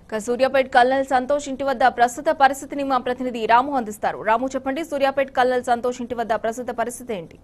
ఇక సూర్యాపేట్ కల్నల్ సంతోష్ ఇంటి వద్ద ప్రస్తుత పరిస్థితిని మా ప్రతినిధి రాము అందిస్తారు రాము చెప్పండి సూర్యాపేట్ కల్నల్ సంతోష్ ఇంటి వద్ద ప్రస్తుత పరిస్థితి ఏంటి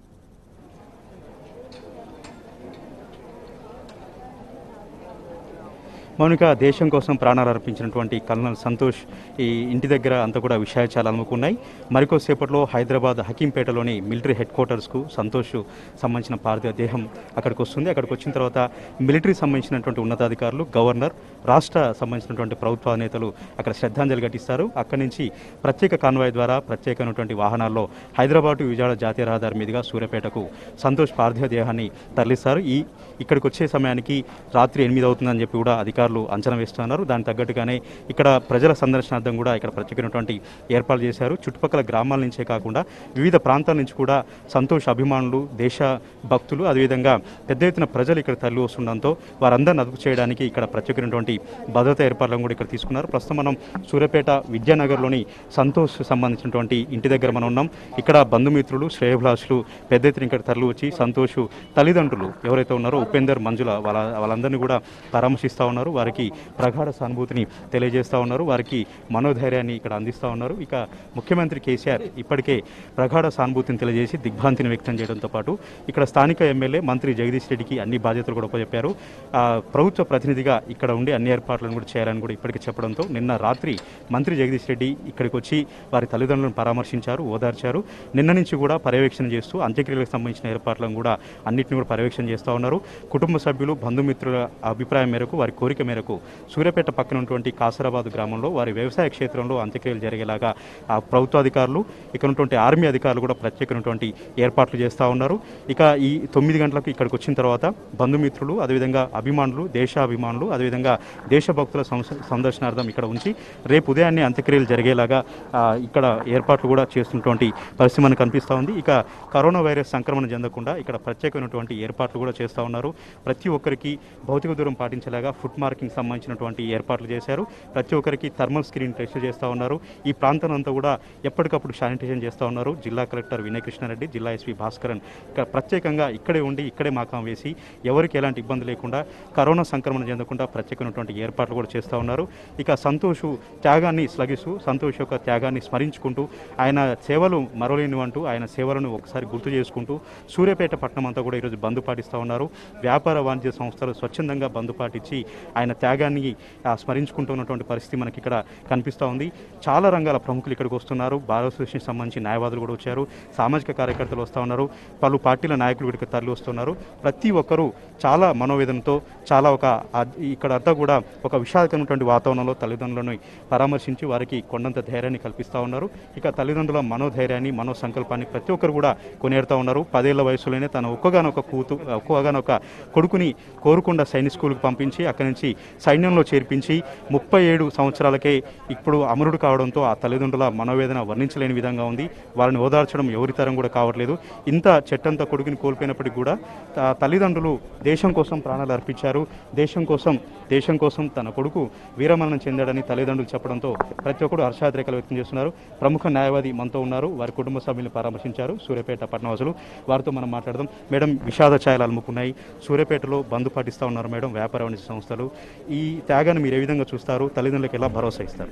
మౌనిక దేశం కోసం ప్రాణాలు అర్పించినటువంటి కల్నల్ సంతోష్ ఈ ఇంటి దగ్గర అంతా కూడా విషయాలు చాలా అలుముకున్నాయి మరికొద్దిసేపట్లో హైదరాబాద్ హకీంపేటలోని మిలిటరీ హెడ్ క్వార్టర్స్కు సంతోష్ సంబంధించిన పార్థివ దేహం అక్కడికి వస్తుంది అక్కడికి వచ్చిన తర్వాత మిలిటరీకి సంబంధించినటువంటి ఉన్నతాధికారులు గవర్నర్ రాష్ట్ర సంబంధించినటువంటి ప్రభుత్వ నేతలు అక్కడ శ్రద్ధాంజలి ఘటిస్తారు అక్కడి నుంచి ప్రత్యేక కాన్వాయ్ ద్వారా ప్రత్యేకమైనటువంటి వాహనాల్లో హైదరాబాద్ విజయవాడ జాతీయ రహదారి మీదుగా సూర్యాపేటకు సంతోష్ పార్థివ దేహాన్ని తరలిస్తారు ఈ ఇక్కడికి వచ్చే సమయానికి రాత్రి ఎనిమిది అవుతుందని చెప్పి కూడా అధికారులు అంచనా వేస్తున్నారు దానికి తగ్గట్టుగానే ఇక్కడ ప్రజల సందర్శనార్థం కూడా ఇక్కడ ప్రత్యేకమైనటువంటి ఏర్పాట్లు చేశారు చుట్టుపక్కల గ్రామాల నుంచే కాకుండా వివిధ ప్రాంతాల నుంచి కూడా సంతోష్ అభిమానులు దేశ భక్తులు అదేవిధంగా పెద్ద ఎత్తున ప్రజలు ఇక్కడ తరలి వస్తుండడంతో వారందరిని అదుపు చేయడానికి ఇక్కడ ప్రత్యేకమైనటువంటి భద్రతా ఏర్పాట్లను కూడా ఇక్కడ తీసుకున్నారు ప్రస్తుతం మనం సూర్యాపేట విద్యానగర్లోని సంతోష్ సంబంధించినటువంటి ఇంటి దగ్గర మనం ఉన్నాం ఇక్కడ బంధుమిత్రులు శ్రేయభిలాషులు పెద్ద ఎత్తున ఇక్కడ తరలి వచ్చి సంతోష్ తల్లిదండ్రులు ఎవరైతే ఉన్నారో ఉపేందర్ మంజుల వాళ్ళ వాళ్ళందరినీ కూడా పరామర్శిస్తూ ఉన్నారు వారికి ప్రగాఢ సానుభూతిని తెలియజేస్తూ ఉన్నారు వారికి మనోధైర్యాన్ని ఇక్కడ అందిస్తూ ఉన్నారు ఇక ముఖ్యమంత్రి కేసీఆర్ ఇప్పటికే ప్రగాఢ సానుభూతిని తెలియజేసి దిగ్భ్రాంతిని వ్యక్తం చేయడంతో పాటు ఇక్కడ స్థానిక ఎమ్మెల్యే మంత్రి జగదీష్ రెడ్డికి అన్ని బాధ్యతలు కూడా చెప్పారు ప్రభుత్వ ప్రతినిధిగా ఇక్కడ ఉండి అన్ని ఏర్పాట్లను కూడా చేయాలని కూడా ఇప్పటికే చెప్పడంతో నిన్న రాత్రి మంత్రి జగదీష్ రెడ్డి ఇక్కడికి వచ్చి వారి తల్లిదండ్రులను పరామర్శించారు ఓదార్చారు నిన్న నుంచి కూడా పర్యవేక్షణ చేస్తూ అంత్యక్రియలకు సంబంధించిన ఏర్పాట్లను కూడా అన్నింటిని కూడా పర్యవేక్షణ చేస్తూ ఉన్నారు కుటుంబ సభ్యులు బంధుమిత్రుల అభిప్రాయం మేరకు వారి కోరిక మేరకు సూర్యాపేట పక్కన ఉన్నటువంటి కాసరాబాద్ గ్రామంలో వారి వ్యవసాయ క్షేత్రంలో అంత్యక్రియలు జరిగేలాగా ఆ ప్రభుత్వాధికారులు ఇక్కడ ఉన్నటువంటి ఆర్మీ అధికారులు కూడా ప్రత్యేకమైనటువంటి ఏర్పాట్లు చేస్తూ ఉన్నారు ఇక ఈ తొమ్మిది గంటలకు ఇక్కడికి వచ్చిన తర్వాత బంధుమిత్రులు అదేవిధంగా అభిమానులు దేశాభిమానులు అదేవిధంగా దేశభక్తుల సంస- సందర్శనార్థం ఇక్కడ ఉంచి రేపు ఉదయాన్నే అంత్యక్రియలు జరిగేలాగా ఆ, ఇక్కడ ఏర్పాట్లు కూడా చేస్తున్నటువంటి పరిస్థితి మనకు కనిపిస్తూ ఉంది ఇక కరోనా వైరస్ సంక్రమణ చెందకుండా ఇక్కడ ప్రత్యేకమైనటువంటి ఏర్పాట్లు కూడా చేస్తూ ఉన్నారు ప్రతి ఒక్కరికి భౌతిక దూరం పాటించేలాగా ఫుట్ మార్కింగ్ సంబంధించినటువంటి ఏర్పాట్లు చేశారు ప్రతి ఒక్కరికి థర్మల్ స్క్రీన్ టెస్ట్ చేస్తూ ఉన్నారు ఈ ప్రాంతం అంతా కూడా ఎప్పటికప్పుడు శానిటైజేషన్ చేస్తూ ఉన్నారు జిల్లా కలెక్టర్ వినయ్ కృష్ణారెడ్డి జిల్లా ఎస్పీ భాస్కరన్ ఇక్కడ ప్రత్యేకంగా ఇక్కడే ఉండి ఇక్కడే మాకం వేసి ఎవరికి ఎలాంటి ఇబ్బంది లేకుండా కరోనా సంక్రమణ చెందకుండా ప్రత్యేకమైనటువంటి ఏర్పాట్లు కూడా చేస్తూ ఉన్నారు ఇక సంతోష్ త్యాగాన్ని శ్లగిస్తూ సంతోష్ యొక్క త్యాగాన్ని స్మరించుకుంటూ ఆయన సేవలు మరలేనివంటూ ఆయన సేవలను ఒకసారి గుర్తు చేసుకుంటూ సూర్యాపేట పట్టణం అంతా కూడా ఈరోజు బంద్ పాటిస్తూ ఉన్నారు వ్యాపార వాణిజ్య సంస్థలు స్వచ్ఛందంగా బంద్ పాటించి ఆయన త్యాగాన్ని ఆ, స్మరించుకుంటున్నటువంటి పరిస్థితి మనకి ఇక్కడ కనిపిస్తూ ఉంది చాలా రంగాల ప్రముఖులు ఇక్కడికి వస్తున్నారు భారత సృష్టికి సంబంధించి న్యాయవాదులు కూడా వచ్చారు సామాజిక కార్యకర్తలు వస్తూ ఉన్నారు పలు పార్టీల నాయకులు ఇక్కడికి తరలి వస్తున్నారు ప్రతి ఒక్కరూ చాలా మనోవేదనతో చాలా ఒక అద్- ఇక్కడ అంతా కూడా ఒక విషాదకరమైనటువంటి వాతావరణంలో తల్లిదండ్రులను పరామర్శించి వారికి కొండంత ధైర్యాన్ని కల్పిస్తూ ఉన్నారు ఇక తల్లిదండ్రుల మనోధైర్యాన్ని మనో సంకల్పాన్ని ప్రతి ఒక్కరు కూడా కొనేరుతూ ఉన్నారు పదేళ్ల వయసులోనే తన ఒక్కగానొక కూతు ఒక్కగానొక కొడుకుని కోరుకొండ సైనిక్ స్కూల్కి పంపించి అక్కడి నుంచి సైన్యంలో చేర్పించి ముప్పై ఏడు సంవత్సరాలకే ఇప్పుడు అమరుడు కావడంతో ఆ తల్లిదండ్రుల మనోవేదన వర్ణించలేని విధంగా ఉంది వారిని ఓదార్చడం ఎవరి తరం కూడా కావట్లేదు ఇంత చెట్టంత కొడుకుని కోల్పోయినప్పటికీ కూడా త- తల్లిదండ్రులు దేశం కోసం ప్రాణాలు అర్పించారు దేశం కోసం దేశం కోసం తన కొడుకు వీరమరణం చెందాడని తల్లిదండ్రులు చెప్పడంతో ప్రతి ఒక్కరు హర్షాద్రేకలు వ్యక్తం చేస్తున్నారు ప్రముఖ న్యాయవాది మనతో ఉన్నారు వారి కుటుంబ సభ్యులను పరామర్శించారు సూర్యాపేట పట్టణవాసులు వారితో మనం మాట్లాడదాం మేడం విషాద ఛాయలు అలుముకున్నాయి సూర్యాపేటలో బంద్ పాటిస్తూ ఉన్నారు మేడం వ్యాపార వాణిజ్య సంస్థలు ఈ త్యాగాన్ని మీరు ఏ విధంగా చూస్తారు తల్లిదండ్రులకు ఎలా భరోసా ఇస్తారు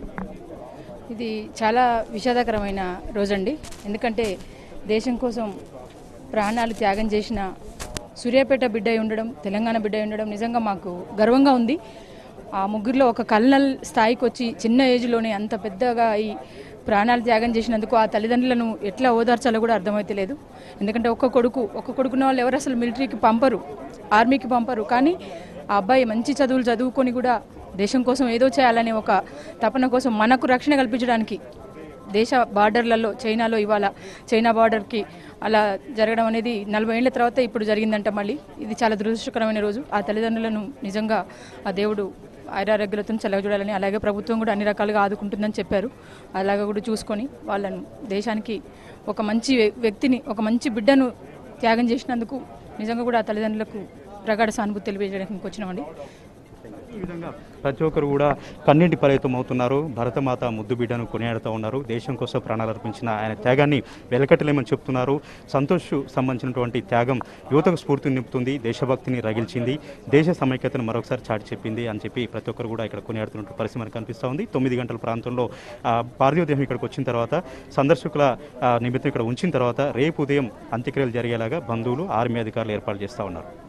ఇది చాలా విషాదకరమైన రోజండి ఎందుకంటే దేశం కోసం ప్రాణాలు త్యాగం చేసిన సూర్యాపేట బిడ్డ అయి ఉండడం తెలంగాణ బిడ్డ అయి ఉండడం నిజంగా మాకు గర్వంగా ఉంది ఆ ముగ్గురిలో ఒక కల్నల్ స్థాయికి వచ్చి చిన్న ఏజ్లోనే అంత పెద్దగా ఈ ప్రాణాలు త్యాగం చేసినందుకు ఆ తల్లిదండ్రులను ఎట్లా ఓదార్చాలో కూడా అర్థమైతే లేదు ఎందుకంటే ఒక్క కొడుకు ఒక్క కొడుకున్న వాళ్ళు ఎవరు అసలు మిలిటరీకి పంపరు ఆర్మీకి పంపరు కానీ ఆ అబ్బాయి మంచి చదువులు చదువుకొని కూడా దేశం కోసం ఏదో చేయాలనే ఒక తపన కోసం మనకు రక్షణ కల్పించడానికి దేశ బార్డర్లలో చైనాలో ఇవాళ చైనా బార్డర్కి అలా జరగడం అనేది నలభై ఏళ్ల తర్వాత ఇప్పుడు జరిగిందంట మళ్ళీ ఇది చాలా దురదృష్టకరమైన రోజు ఆ తల్లిదండ్రులను నిజంగా ఆ దేవుడు ఐరారోగ్యాలతో చల్లగా చూడాలని అలాగే ప్రభుత్వం కూడా అన్ని రకాలుగా ఆదుకుంటుందని చెప్పారు అలాగే కూడా చూసుకొని వాళ్ళను దేశానికి ఒక మంచి వ్య- వ్యక్తిని ఒక మంచి బిడ్డను త్యాగం చేసినందుకు నిజంగా కూడా ఆ తల్లిదండ్రులకు ప్రగాఢ సానుభూతి తెలియజేయడానికి వచ్చినామండి ఈ విధంగా ప్రతి ఒక్కరు కూడా కన్నీటి పరితం అవుతున్నారు భరతమాత ముద్దు బిడ్డను కొనియాడుతూ ఉన్నారు దేశం కోసం ప్రాణాలు అర్పించిన ఆయన త్యాగాన్ని వెలకట్టలేమని చెప్తున్నారు సంతోష్ సంబంధించినటువంటి త్యాగం యువతకు స్ఫూర్తిని నింపుతుంది దేశభక్తిని రగిల్చింది దేశ సమైక్యతను మరొకసారి చాటి చెప్పింది అని చెప్పి ప్రతి ఒక్కరు కూడా ఇక్కడ కొనియాడుతున్నట్టు పరిస్థితి మనకు కనిపిస్తూ ఉంది తొమ్మిది గంటల ప్రాంతంలో ఆ, పార్థివ దేహం ఇక్కడికి వచ్చిన తర్వాత సందర్శకుల ఆ, నిమిత్తం ఇక్కడ ఉంచిన తర్వాత రేపు ఉదయం అంత్యక్రియలు జరిగేలాగా బంధువులు ఆర్మీ అధికారులు ఏర్పాటు చేస్తూ ఉన్నారు